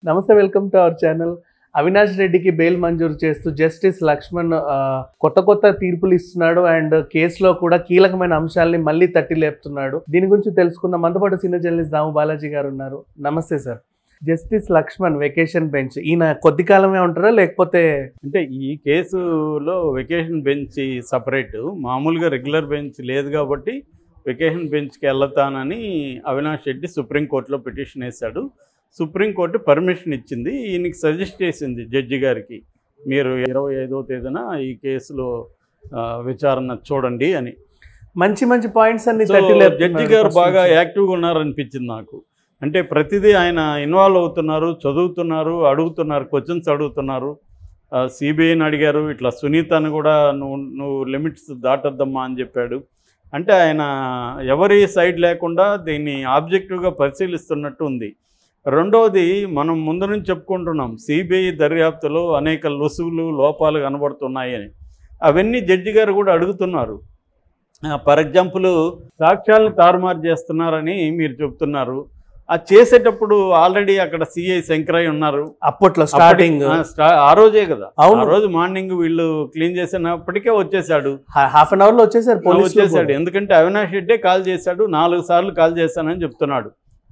నమస్తే welcome to our channel Avinash రెడ్డికి bail మంజూరు చేస్తూ జస్టిస్ లక్ష్మణ్ ఆ, కొత్త కొత్త తీర్పులు ఇస్తున్నాడు అండ్ కేసులో కూడా కీలకమైన అంశాలని మళ్ళీ తట్టి లేపుతున్నాడు దీని గురించి తెలుసుకున్న మనతో సీనియర్ జర్నలిస్ట్ దాము బాలాజీ గారు ఉన్నారు నమస్తే sir justice Lakshman vacation bench ఈయన కొద్ది కాలమే ఉంటారా లేకపోతే అంటే ఈ కేసులో వెకేషన్ బెంచ్ సపరేట్ మామూలుగా రెగ్యులర్ బెంచ్ లేదు కాబట్టి వెకేషన్ బెంచ్కి వెళ్తానని అవినాష్ రెడ్డి సుప్రీంకోర్టులో పిటిషన్ వేశాడు సుప్రీంకోర్టు పర్మిషన్ ఇచ్చింది ఈయనకి సజెస్ట్ చేసింది జడ్జి గారికి మీరు ఇరవై ఐదో తేదీన ఈ కేసులో ఆ, విచారణ చూడండి అని మంచి మంచి పాయింట్స్ అన్ని సో తట్టి లేపుతున్నాడు జడ్జి గారు first బాగా నుంచి. యాక్టివ్గా ఉన్నారనిపించింది నాకు అంటే ప్రతిదీ ఆయన ఇన్వాల్వ్ అవుతున్నారు చదువుతున్నారు అడుగుతున్నారు క్వశ్చన్స్ అడుగుతున్నారు సిబిఐని అడిగారు ఇట్లా సునీతను కూడా నువ్వు నువ్వు లిమిట్స్ దాటొద్దమ్మా అని చెప్పాడు అంటే ఆయన ఎవరి సైడ్ లేకుండా దీన్ని ఆబ్జెక్టివ్గా పరిశీలిస్తున్నట్టు ఉంది రెండవది మనం ముందు నుంచి చెప్పుకుంటున్నాం సిబిఐ దర్యాప్తులో అనేక లొసుగులు లోపాలు కనబడుతున్నాయని అవన్నీ జడ్జి గారు కూడా అడుగుతున్నారు ఫర్ ఎగ్జాంపుల్ సాక్ష్యాలను తారుమారు చేస్తున్నారని మీరు చెప్తున్నారు అది చేసేటప్పుడు ఆల్రెడీ అక్కడ సిఐ శంకరయ్య ఉన్నారు అప్పట్లో స్టార్టింగ్ ఆ, స్టా- ఆ రోజే కదా అవును. ఆ రోజు మార్నింగ్ వీళ్ళు క్లీన్ చేసినప్పటికే వచ్చేసాడు హాఫ్ అన్ అవర్ లో వచ్చేసారు పోలీసులు వచ్చేసాడు కూడా. ఎందుకంటే అవినాష్ రెడ్డే కాల్ చేశాడు నాలుగు సార్లు కాల్ చేశానని చెప్తున్నాడు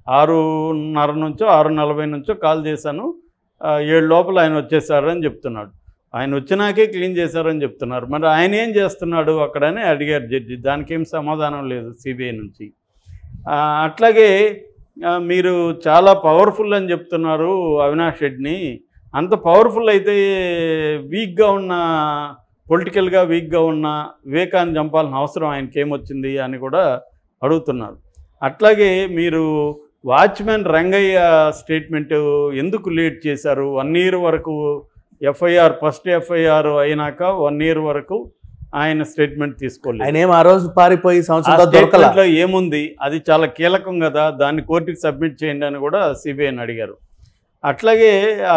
ఆరున్నర నుంచో ఆరు నలభై నుంచో కాల్ చేశాను ఆ, ఏడు లోపల ఆయన వచ్చేసారు అని చెప్తున్నాడు ఆయన వచ్చినాకే క్లీన్ చేశారని చెప్తున్నారు మరి ఆయన ఏం చేస్తున్నాడు అక్కడనే అడిగారు జడ్జి దానికి ఏం సమాధానం లేదు సిబిఐ నుంచి ఆ, అట్లాగే ఆ, మీరు చాలా పవర్ఫుల్ అని చెప్తున్నారు అవినాష్ రెడ్డిని అంత పవర్ఫుల్ అయితే వీక్గా ఉన్న పొలిటికల్గా వీక్గా ఉన్న వివేకాన్ని చంపాల్సిన అవసరం ఆయనకి ఏమొచ్చింది అని కూడా అడుగుతున్నారు అట్లాగే మీరు వాచ్మెన్ రంగయ్య స్టేట్మెంట్ ఎందుకు లేట్ చేశారు వన్ ఇయర్ వరకు ఎఫ్ఐఆర్ ఫస్ట్ ఎఫ్ఐఆర్ అయినాక వన్ ఇయర్ వరకు ఆయన స్టేట్మెంట్ తీసుకోలేదు ఆయన ఏం ఆ రోజు పారిపోయి ఆ సంవత్సరం తర్వాత దొరకల స్టేట్మెంట్లో ఏముంది అది చాలా కీలకం కదా దాన్ని కోర్టుకి సబ్మిట్ చేయండి అని కూడా సిబిఐని అడిగారు అట్లాగే ఆ,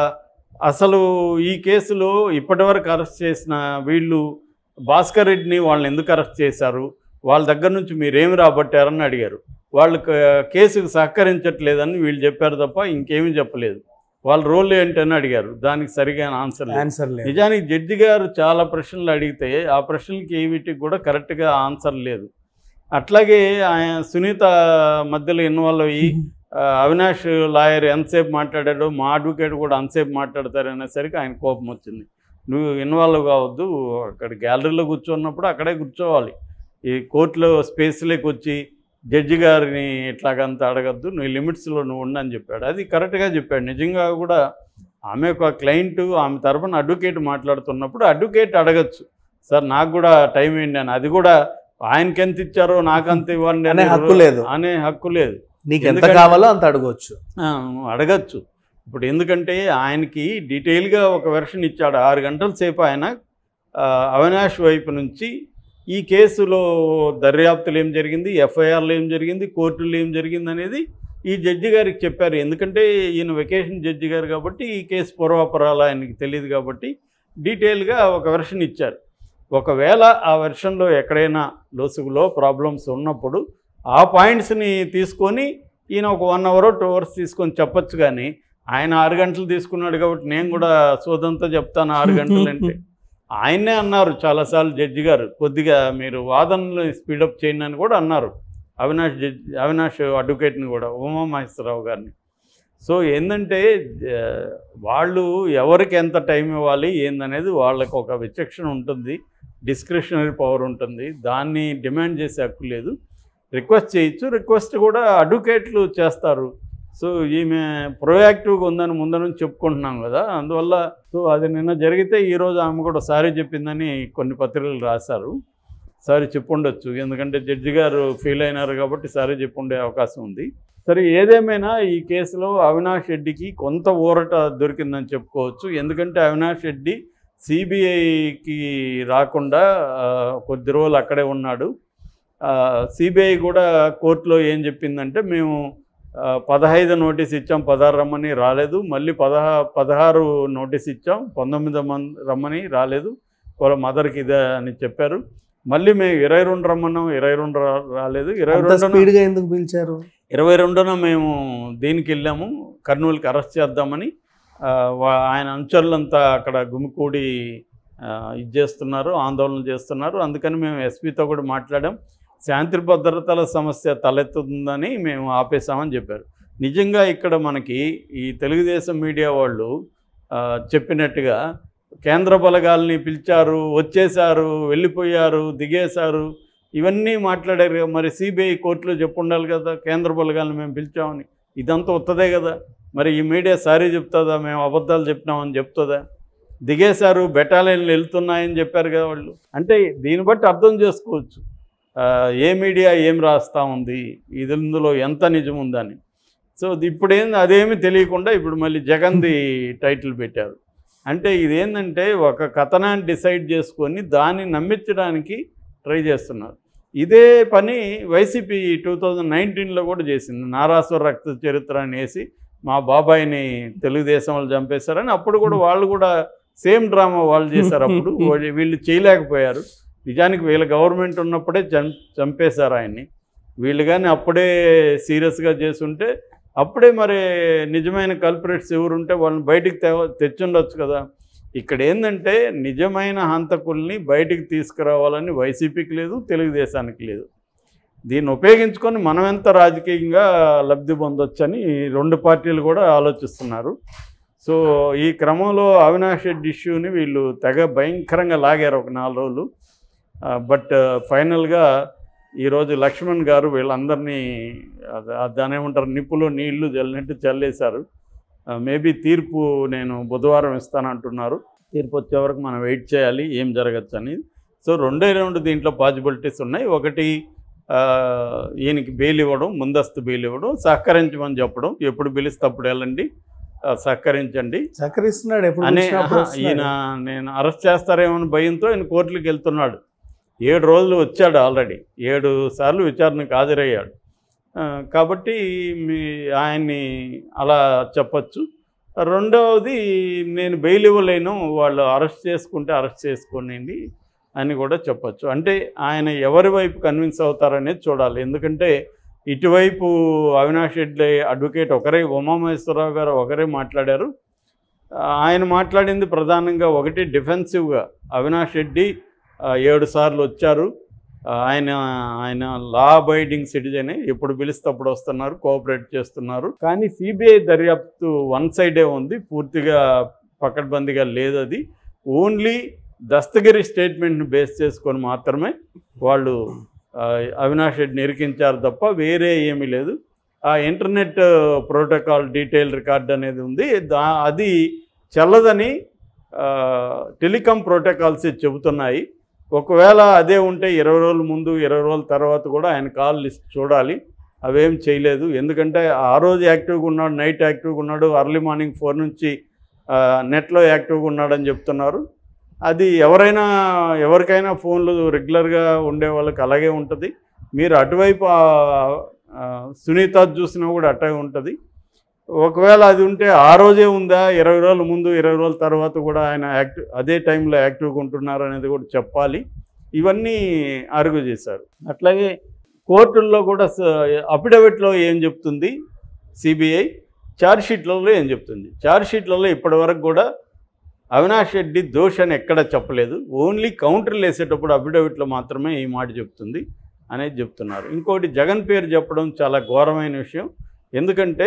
అసలు ఈ కేసులో ఇప్పటివరకు అరెస్ట్ చేసిన వీళ్ళు భాస్కర్ రెడ్డిని వాళ్ళని ఎందుకు అరెస్ట్ చేశారు వాళ్ళ దగ్గర నుంచి మీరేమి రాబట్టారని అడిగారు వాళ్ళు క- కేసుకు సహకరించట్లేదని వీళ్ళు చెప్పారు తప్ప ఇంకేమీ చెప్పలేదు వాళ్ళ రోల్ ఏంటని అడిగారు దానికి సరిగా ఆన్సర్ లేదు ఆన్సర్ లేదు నిజానికి జడ్జి గారు చాలా ప్రశ్నలు అడిగితే ఆ ప్రశ్నలకి ఏమిటికి కూడా కరెక్ట్గా ఆన్సర్ లేదు అట్లాగే ఆయన సునీత మధ్యలో ఇన్వాల్వ్ అయ్యి ఆ, అవినాష్ లాయర్ ఎంతసేపు మాట్లాడాడో మా అడ్వకేట్ కూడా అంతసేపు మాట్లాడతారు అనేసరికి ఆయన కోపం వచ్చింది నువ్వు ఇన్వాల్వ్ కావద్దు అక్కడ గ్యాలరీలో కూర్చున్నప్పుడు అక్కడే కూర్చోవాలి ఈ కోర్టులో స్పేస్లోకి వచ్చి జడ్జి గారిని ఇట్లాగంత అడగద్దు నువ్వు లిమిట్స్లో నువ్వు ఉండని చెప్పాడు అది కరెక్ట్గా చెప్పాడు నిజంగా కూడా ఆమె ఒక క్లయింట్ ఆమె తరపున అడ్వకేట్ మాట్లాడుతున్నప్పుడు అడ్వకేట్ అడగచ్చు సార్ నాకు కూడా టైం ఏంటి అని అది కూడా ఆయనకి ఎంత ఇచ్చారో నాకు అంత ఇవ్వండి అనే హక్కు లేదు. అనే హక్కు లేదు నీకు ఎంత ఎందుకంటే- కావాలో అంత అడగవచ్చు ఆ, అడగచ్చు ఇప్పుడు ఎందుకంటే ఆయనకి డీటెయిల్గా ఒక వెర్షన్ ఇచ్చాడు ఆరు గంటల సేపు ఆయన ఆ, అవినాష్ వైపు నుంచి ఈ కేసులో దర్యాప్తులు ఏం జరిగింది ఎఫ్ఐఆర్లో ఏం జరిగింది కోర్టులో ఏం జరిగింది అనేది ఈ జడ్జి గారికి చెప్పారు ఎందుకంటే ఈయన వెకేషన్ జడ్జి గారు కాబట్టి ఈ కేసు పూర్వాపరాలు ఆయనకి తెలియదు కాబట్టి డీటెయిల్గా ఒక వెర్షన్ ఇచ్చారు ఒకవేళ ఆ వెర్షన్లో ఎక్కడైనా లొసుగులో ప్రాబ్లమ్స్ ఉన్నప్పుడు ఆ పాయింట్స్ని తీసుకొని ఈయన ఒక వన్ అవర్ టూ అవర్స్ తీసుకొని చెప్పొచ్చు కానీ ఆయన ఆరు గంటలు తీసుకున్నాడు కాబట్టి నేను కూడా సోదంతో చెప్తాను ఆరు గంటలు అంటే ఆయనే అన్నారు చాలాసార్లు జడ్జి గారు కొద్దిగా మీరు వాదనలు స్పీడప్ చేయండి అని కూడా అన్నారు అవినాష్ జడ్జి అవినాష్ అడ్వకేట్ని కూడా ఉమామహేశ్వరరావు గారిని సో ఏంటంటే ఆ, వాళ్ళు ఎవరికి ఎంత టైం ఇవ్వాలి ఏందనేది వాళ్ళకి ఒక విచక్షణ ఉంటుంది డిస్క్రిషనరీ పవర్ ఉంటుంది దాన్ని డిమాండ్ చేసే హక్కు లేదు రిక్వెస్ట్ చేయొచ్చు రిక్వెస్ట్ కూడా అడ్వకేట్లు చేస్తారు సో ఈమె ప్రొయాక్టివ్గా ఉందని ముందు నుంచి చెప్పుకుంటున్నాం కదా అందువల్ల సో అది నిన్న జరిగితే ఈరోజు ఆమె కూడా సారీ చెప్పిందని కొన్ని పత్రికలు రాశారు సారీ చెప్పుండొచ్చు ఎందుకంటే జడ్జి గారు ఫీల్ అయినారు కాబట్టి సారీ చెప్పుండే అవకాశం ఉంది సరే ఏదేమైనా ఈ కేసులో అవినాష్ రెడ్డికి కొంత ఊరట దొరికిందని చెప్పుకోవచ్చు ఎందుకంటే అవినాష్ రెడ్డి సిబిఐకి రాకుండా ఆ, కొద్ది రోజులు అక్కడే ఉన్నాడు సిబిఐ కూడా కోర్టులో ఏం చెప్పిందంటే మేము ఆ, పదహైదు నోటీస్ ఇచ్చాం పదహారు రమ్మని రాలేదు మళ్ళీ పదహా పదహారు నోటీస్ ఇచ్చాం పంతొమ్మిది మంది రమ్మని రాలేదు వాళ్ళ మదర్కి ఇదే అని చెప్పారు మళ్ళీ మేము ఇరవై రెండు రమ్మన్నాం ఇరవై రెండు రా- రాలేదు ఇరవై అంత రెండు స్పీడ్ గా ఎందుకు పిలిచారు ఇరవై రెండున మేము దీనికి వెళ్ళాము కర్నూలుకి అరెస్ట్ చేద్దామని ఆ, వా- ఆయన అనుచరులంతా అక్కడ గుమికూడి ఆ, ఇది చేస్తున్నారు ఆందోళన చేస్తున్నారు అందుకని మేము ఎస్పీతో కూడా మాట్లాడాం శాంతి భద్రతల సమస్య తలెత్తుతుందని మేము ఆపేశామని చెప్పారు నిజంగా ఇక్కడ మనకి ఈ తెలుగుదేశం మీడియా వాళ్ళు ఆ, చెప్పినట్టుగా కేంద్ర బలగాల్ని పిలిచారు వచ్చేశారు వెళ్ళిపోయారు దిగేశారు ఇవన్నీ మాట్లాడారు కదా మరి సిబిఐ కోర్టులో చెప్పుండాలి కదా కేంద్ర బలగాలను మేము పిలిచామని ఇదంతా వస్తుందే కదా మరి ఈ మీడియా సారీ చెప్తుందా మేము అబద్ధాలు చెప్పినామని చెప్తుందా దిగేశారు బెటాలియన్లు వెళ్తున్నాయని చెప్పారు కదా వాళ్ళు అంటే దీన్ని బట్టి అర్థం చేసుకోవచ్చు ఆ, ఏ మీడియా ఏం రాస్తా ఉంది ఇది ఇందులో ఎంత నిజం ఉందని సో ఇప్పుడేంది అదేమి తెలియకుండా ఇప్పుడు మళ్ళీ జగన్ది టైటిల్ పెట్టారు అంటే ఇదేంటంటే ఒక కథనాన్ని డిసైడ్ చేసుకొని దాన్ని నమ్మించడానికి ట్రై చేస్తున్నారు ఇదే పని వైసీపీ టూ థౌజండ్ నైన్టీన్లో కూడా చేసింది నారాసుర రక్త చరిత్ర అని వేసి మా బాబాయిని తెలుగుదేశం వాళ్ళు చంపేశారని అప్పుడు కూడా వాళ్ళు కూడా సేమ్ డ్రామా వాళ్ళు చేశారు అప్పుడు వాళ్ళు- వీళ్ళు చేయలేకపోయారు నిజానికి వీళ్ళ గవర్నమెంట్ ఉన్నప్పుడే చం చంపేశారు ఆయన్ని వీళ్ళు కానీ అప్పుడే సీరియస్గా చేసుంటే అప్పుడే మరి నిజమైన కల్పరేట్స్ ఎవరుంటే వాళ్ళని బయటికి తె తెచ్చుండొచ్చు కదా ఇక్కడ ఏంటంటే నిజమైన హంతకుల్ని బయటికి తీసుకురావాలని వైసీపీకి లేదు తెలుగుదేశానికి లేదు దీన్ని ఉపయోగించుకొని మనం ఎంత రాజకీయంగా లబ్ధి పొందొచ్చని ఈ రెండు పార్టీలు కూడా ఆలోచిస్తున్నారు సో ఈ క్రమంలో అవినాష్ రెడ్డి ఇష్యూని వీళ్ళు తెగ భయంకరంగా లాగారు ఒక నాలుగు రోజులు బట్ ఫైనల్గా ఈరోజు లక్ష్మణ్ గారు వీళ్ళందరినీ అద- దాని ఏమంటారు నిప్పులో నీళ్లు చల్లినట్టు చల్లేశారు మేబీ తీర్పు నేను బుధవారం ఇస్తానంటున్నారు తీర్పు వచ్చే వరకు మనం వెయిట్ చేయాలి ఏం జరగచ్చు అని సో రెండే రెండు దీంట్లో పాసిబిలిటీస్ ఉన్నాయి ఒకటి ఆ, ఈయనకి బెయిల్ ఇవ్వడం ముందస్తు బెయిల్ ఇవ్వడం సహకరించమని చెప్పడం ఎప్పుడు పిలిస్తే అప్పుడు వెళ్ళండి ఆ, సహకరించండి సహకరిస్తున్నాడు ఎప్పుడు అనే పిలిచినప్పుడు ఆహా, ఈయన వస్తున్నాడు. నేను అరెస్ట్ చేస్తారేమో అని భయంతో ఆయన కోర్టులకు వెళ్తున్నాడు ఏడు రోజులు వచ్చాడు ఆల్రెడీ ఏడు సార్లు విచారణకు హాజరయ్యాడు ఆ, కాబట్టి మీ ఆయన్ని అలా చెప్పచ్చు రెండవది నేను బెయిల్ ఇవ్వలేను వాళ్ళు అరెస్ట్ చేసుకుంటే అరెస్ట్ చేసుకోనండి అని కూడా చెప్పచ్చు అంటే ఆయన ఎవరి వైపు కన్విన్స్ అవుతారనేది చూడాలి ఎందుకంటే ఇటువైపు అవినాష్ రెడ్డి అడ్వకేట్ ఒకరే ఉమామహేశ్వరరావు గారు ఒకరే మాట్లాడారు ఆ, ఆయన మాట్లాడింది ప్రధానంగా ఒకటి డిఫెన్సివ్గా అవినాష్ రెడ్డి ఆ, ఏడు సార్లు వచ్చారు ఆ, ఆయన ఆయన లా అబైడింగ్ సిటిజనే ఎప్పుడు పిలిస్తే అప్పుడు వస్తున్నారు కోఆపరేట్ చేస్తున్నారు కానీ సిబిఐ దర్యాప్తు వన్ సైడే ఉంది పూర్తిగా పకడ్బందీగా లేదు అది ఓన్లీ దస్తగిరి స్టేట్మెంట్ని బేస్ చేసుకొని మాత్రమే వాళ్ళు ఆ, అవినాష్ రెడ్డిని ఇరికించారు తప్ప వేరే ఏమీ లేదు ఆ ఇంటర్నెట్ ప్రోటోకాల్ డీటెయిల్ రికార్డ్ అనేది ఉంది దా అది చెల్లదని ఆ, టెలికాం ప్రోటోకాల్స్ చెబుతున్నాయి ఒకవేళ అదే ఉంటే ఇరవై రోజుల ముందు ఇరవై రోజుల తర్వాత కూడా ఆయన కాల్ లిస్ట్ చూడాలి అవేం చేయలేదు ఎందుకంటే ఆ రోజు యాక్టివ్గా ఉన్నాడు నైట్ యాక్టివ్గా ఉన్నాడు అర్లీ మార్నింగ్ ఫోర్ నుంచి ఆ, నెట్లో యాక్టివ్గా ఉన్నాడని చెప్తున్నారు అది ఎవరైనా ఎవరికైనా ఫోన్లు రెగ్యులర్గా ఉండే వాళ్ళకి అలాగే ఉంటుంది మీరు అటువైపు ఆ- ఆ సునీత చూసినా కూడా అట్టే ఉంటుంది ఒకవేళ అది ఉంటే ఆ రోజే ఉందా ఇరవై రోజుల ముందు ఇరవై రోజుల తర్వాత కూడా ఆయన యాక్టివ్ అదే టైంలో యాక్టివ్గా ఉంటున్నారు అనేది కూడా చెప్పాలి ఇవన్నీ అరుగు చేశారు అట్లాగే కోర్టుల్లో కూడా అఫిడవిట్లో ఏం చెప్తుంది సిబిఐ ఛార్జ్షీట్లలో ఏం చెప్తుంది ఛార్జ్షీట్లలో ఇప్పటివరకు కూడా అవినాష్ రెడ్డి దోష్ అని ఎక్కడ చెప్పలేదు ఓన్లీ కౌంటర్లు వేసేటప్పుడు అఫిడవిట్లో మాత్రమే ఈ మాట చెప్తుంది అనేది చెప్తున్నారు ఇంకోటి జగన్ పేరు చెప్పడం చాలా ఘోరమైన విషయం ఎందుకంటే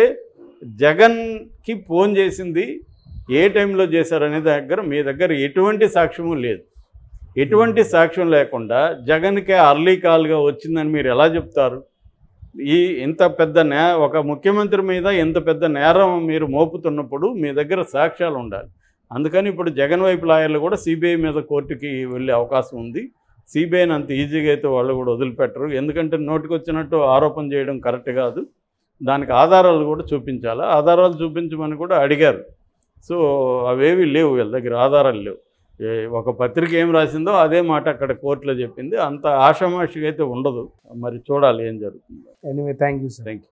జగన్కి ఫోన్ చేసింది ఏ టైంలో చేశారనే దగ్గర మీ దగ్గర ఎటువంటి సాక్ష్యము లేదు ఎటువంటి సాక్ష్యం లేకుండా జగన్కే అర్లీ కాల్గా వచ్చిందని మీరు ఎలా చెప్తారు ఈ ఇంత పెద్ద నే ఒక ముఖ్యమంత్రి మీద ఇంత పెద్ద నేరం మీరు మోపుతున్నప్పుడు మీ దగ్గర సాక్ష్యాలు ఉండాలి అందుకని ఇప్పుడు జగన్ వైపు లాయర్లు కూడా సిబిఐ మీద కోర్టుకి వెళ్ళే అవకాశం ఉంది సిబిఐని అంత ఈజీగా అయితే వాళ్ళు కూడా వదిలిపెట్టరు ఎందుకంటే నోటికి వచ్చినట్టు ఆరోపణ చేయడం కరెక్ట్ కాదు దానికి ఆధారాలు కూడా చూపించాలి ఆధారాలు చూపించమని కూడా అడిగారు సో అవేవి లేవు వీళ్ళ దగ్గర ఆధారాలు లేవు ఏ- ఒక పత్రిక ఏం రాసిందో అదే మాట అక్కడ కోర్టులో చెప్పింది అంత ఆషామాషిగా అయితే ఉండదు మరి చూడాలి ఏం జరుగుతుందో anyway thank you sir thank you